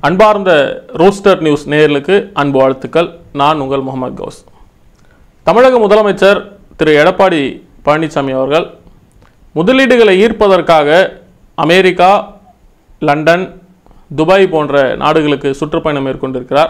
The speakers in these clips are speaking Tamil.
அன்பார்ந்த ரோஸ்டர் நியூஸ் நேயர்களுக்கு அன்பு வாழ்த்துக்கள் நான் உங்கள் முகமது கௌஸ் தமிழக முதலமைச்சர் திரு எடப்பாடி பழனிசாமி அவர்கள் முதலீடுகளை ஈர்ப்பதற்காக அமெரிக்கா லண்டன் துபாய் போன்ற நாடுகளுக்கு சுற்றுப்பயணம் மேற்கொண்டிருக்கிறார்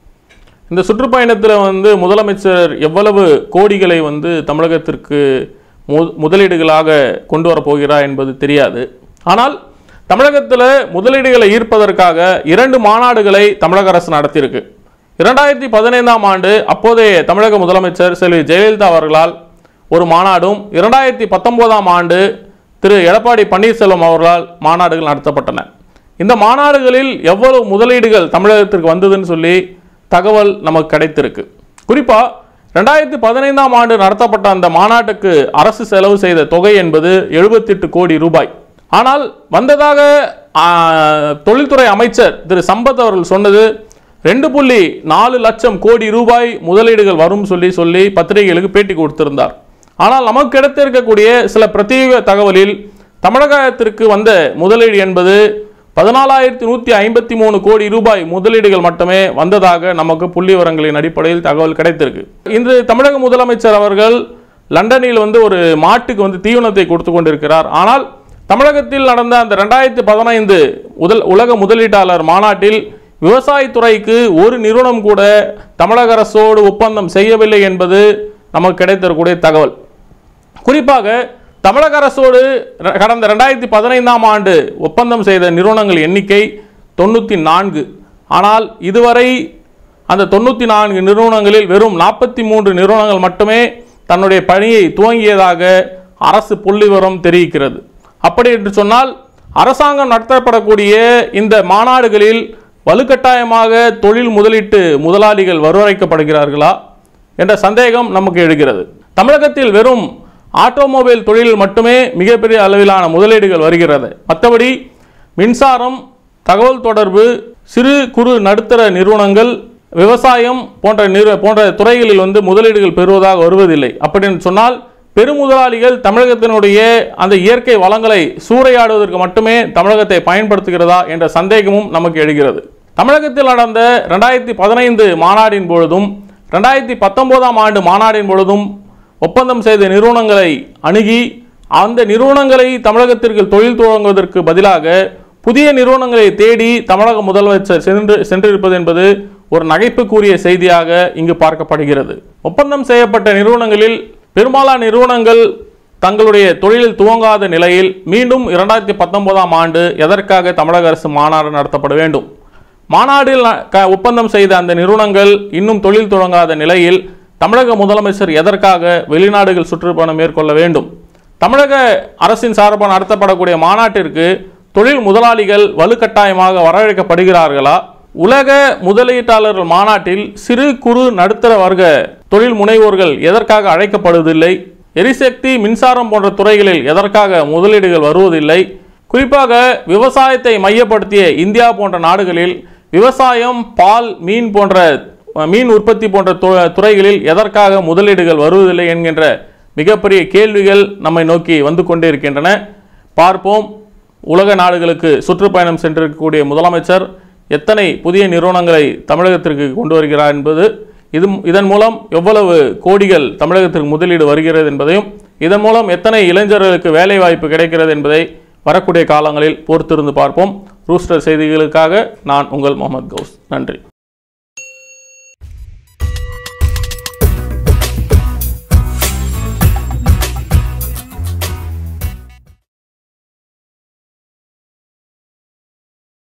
இந்த சுற்றுப்பயணத்தில் வந்து முதலமைச்சர் எவ்வளவு கோடிகளை வந்து தமிழகத்திற்கு மு முதலீடுகளாக கொண்டு வரப் போகிறார் என்பது தெரியாது ஆனால் தமிழகத்தில் முதலீடுகளை ஈர்ப்பதற்காக இரண்டு மாநாடுகளை தமிழக அரசு நடத்தியிருக்கு இரண்டாயிரத்தி பதினைந்தாம் ஆண்டு அப்போதைய தமிழக முதலமைச்சர் செல்வி ஜெயலலிதா அவர்களால் ஒரு மாநாடும் இரண்டாயிரத்தி பத்தொன்பதாம் ஆண்டு திரு எடப்பாடி பன்னீர்செல்வம் அவர்களால் மாநாடுகள் நடத்தப்பட்டன இந்த மாநாடுகளில் எவ்வளவு முதலீடுகள் தமிழகத்திற்கு வந்ததுன்னு சொல்லி தகவல் நமக்கு கிடைத்திருக்கு குறிப்பா ரெண்டாயிரத்தி பதினைந்தாம் ஆண்டு நடத்தப்பட்ட அந்த மாநாட்டுக்கு அரசு செலவு செய்த தொகை என்பது எழுபத்தெட்டு கோடி ரூபாய் ஆனால் வந்ததாக ஆ, தொழில்துறை அமைச்சர் திரு சம்பத் அவர்கள் சொன்னது ரெண்டு புள்ளி நாலு லட்சம் கோடி ரூபாய் முதலீடுகள் வரும் சொல்லி சொல்லி பத்திரிகைகளுக்கு பேட்டி கொடுத்திருந்தார் ஆனால் நமக்கு கிடைத்திருக்கக்கூடிய சில பிரத்யேக தகவலில் தமிழகத்திற்கு வந்த முதலீடு என்பது பதினாலாயிரத்தி நூற்றி ஐம்பத்தி மூணு கோடி ரூபாய் முதலீடுகள் மட்டுமே வந்ததாக நமக்கு புள்ளி விவரங்களின் அடிப்படையில் தகவல் கிடைத்திருக்கு இன்று தமிழக முதலமைச்சர் அவர்கள் லண்டனில் வந்து ஒரு மாட்டுக்கு வந்து தீவனத்தை கொடுத்து கொண்டிருக்கிறார் ஆனால் தமிழகத்தில் நடந்த அந்த ரெண்டாயிரத்தி பதினைந்து முதல் உலக முதலீட்டாளர் மாநாட்டில் விவசாயத்துறைக்கு ஒரு நிறுவனம் கூட தமிழக அரசோடு ஒப்பந்தம் செய்யவில்லை என்பது நமக்கு கிடைத்திருக்கக்கூடிய தகவல் குறிப்பாக தமிழக அரசோடு ர- கடந்த ரெண்டாயிரத்தி பதினைந்தாம் ஆண்டு ஒப்பந்தம் செய்த நிறுவனங்கள் எண்ணிக்கை தொண்ணூற்றி நான்கு ஆனால் இதுவரை அந்த தொண்ணூற்றி நான்கு நிறுவனங்களில் வெறும் நாற்பத்தி மூன்று நிறுவனங்கள் மட்டுமே தன்னுடைய பணியை துவங்கியதாக அரசு புள்ளிவிவரம் தெரிவிக்கிறது அப்படி என்று சொன்னால் அரசாங்கம் நடத்தப்படக்கூடிய இந்த மாநாடுகளில் வலுக்கட்டாயமாக தொழில் முதலீட்டு முதலாளிகள் வரவழைக்கப்படுகிறார்களா என்ற சந்தேகம் நமக்கு எழுகிறது தமிழகத்தில் வெறும் ஆட்டோமொபைல் தொழிலில் மட்டுமே மிகப்பெரிய அளவிலான முதலீடுகள் வருகிறது மற்றபடி மின்சாரம் தகவல் தொடர்பு சிறு குறு நடுத்தர நிறுவனங்கள் விவசாயம் போன்ற நிறு போன்ற துறைகளில் வந்து முதலீடுகள் பெறுவதாக வருவதில்லை அப்படின்னு சொன்னால் பெருமுதலாளிகள் தமிழகத்தினுடைய அந்த இயற்கை வளங்களை சூறையாடுவதற்கு மட்டுமே தமிழகத்தை பயன்படுத்துகிறதா என்ற சந்தேகமும் நமக்கு எழுகிறது தமிழகத்தில் நடந்த ரெண்டாயிரத்தி பதினைந்து மாநாடின் பொழுதும் ரெண்டாயிரத்தி பத்தொன்பதாம் ஆண்டு மாநாடின் பொழுதும் ஒப்பந்தம் செய்த நிறுவனங்களை அணுகி அந்த நிறுவனங்களை தமிழகத்திற்கு தொழில் தொடங்குவதற்கு பதிலாக புதிய நிறுவனங்களை தேடி தமிழக முதலமைச்சர் சென்று சென்றிருப்பது என்பது ஒரு நகைப்புக்குரிய செய்தியாக இங்கு பார்க்கப்படுகிறது ஒப்பந்தம் செய்யப்பட்ட நிறுவனங்களில் பெரும்பாலான நிறுவனங்கள் தங்களுடைய தொழிலில் துவங்காத நிலையில் மீண்டும் இரண்டாயிரத்தி பத்தொன்பதாம் ஆண்டு எதற்காக தமிழக அரசு மாநாடு நடத்தப்பட வேண்டும் மாநாடில் ந- க- ஒப்பந்தம் செய்த அந்த நிறுவனங்கள் இன்னும் தொழில் தொடங்காத நிலையில் தமிழக முதலமைச்சர் எதற்காக வெளிநாடுகள் சுற்றுப்பயணம் மேற்கொள்ள வேண்டும் தமிழக அரசின் சார்பாக நடத்தப்படக்கூடிய மாநாட்டிற்கு தொழில் முதலாளிகள் வலுக்கட்டாயமாக வரவழைக்கப்படுகிறார்களா உலக முதலீட்டாளர்கள் மாநாட்டில் சிறு குறு நடுத்தர வர்க்க தொழில் முனைவோர்கள் எதற்காக அழைக்கப்படுவதில்லை எரிசக்தி மின்சாரம் போன்ற துறைகளில் எதற்காக முதலீடுகள் வருவதில்லை குறிப்பாக விவசாயத்தை மையப்படுத்திய இந்தியா போன்ற நாடுகளில் விவசாயம் பால் மீன் போன்ற அஹ், மீன் உற்பத்தி போன்ற து- துறைகளில் எதற்காக முதலீடுகள் வருவதில்லை என்கின்ற மிகப்பெரிய கேள்விகள் நம்மை நோக்கி வந்து கொண்டே இருக்கின்றன பார்ப்போம் உலக நாடுகளுக்கு சுற்றுப்பயணம் சென்றிருக்கக்கூடிய முதலமைச்சர் எத்தனை புதிய நிறுவனங்களை தமிழகத்திற்கு கொண்டு வருகிறார் என்பது இது இதன் மூலம் எவ்வளவு கோடிகள் தமிழகத்திற்கு முதலீடு வருகிறது என்பதையும் இதன் மூலம் எத்தனை இளைஞர்களுக்கு வேலை வாய்ப்பு கிடைக்கிறது என்பதை வரக்கூடிய காலங்களில் பொறுத்திருந்து பார்ப்போம் ரூஸ்டர் செய்திகளுக்காக நான் உங்கள் முகமது கவுஸ் நன்றி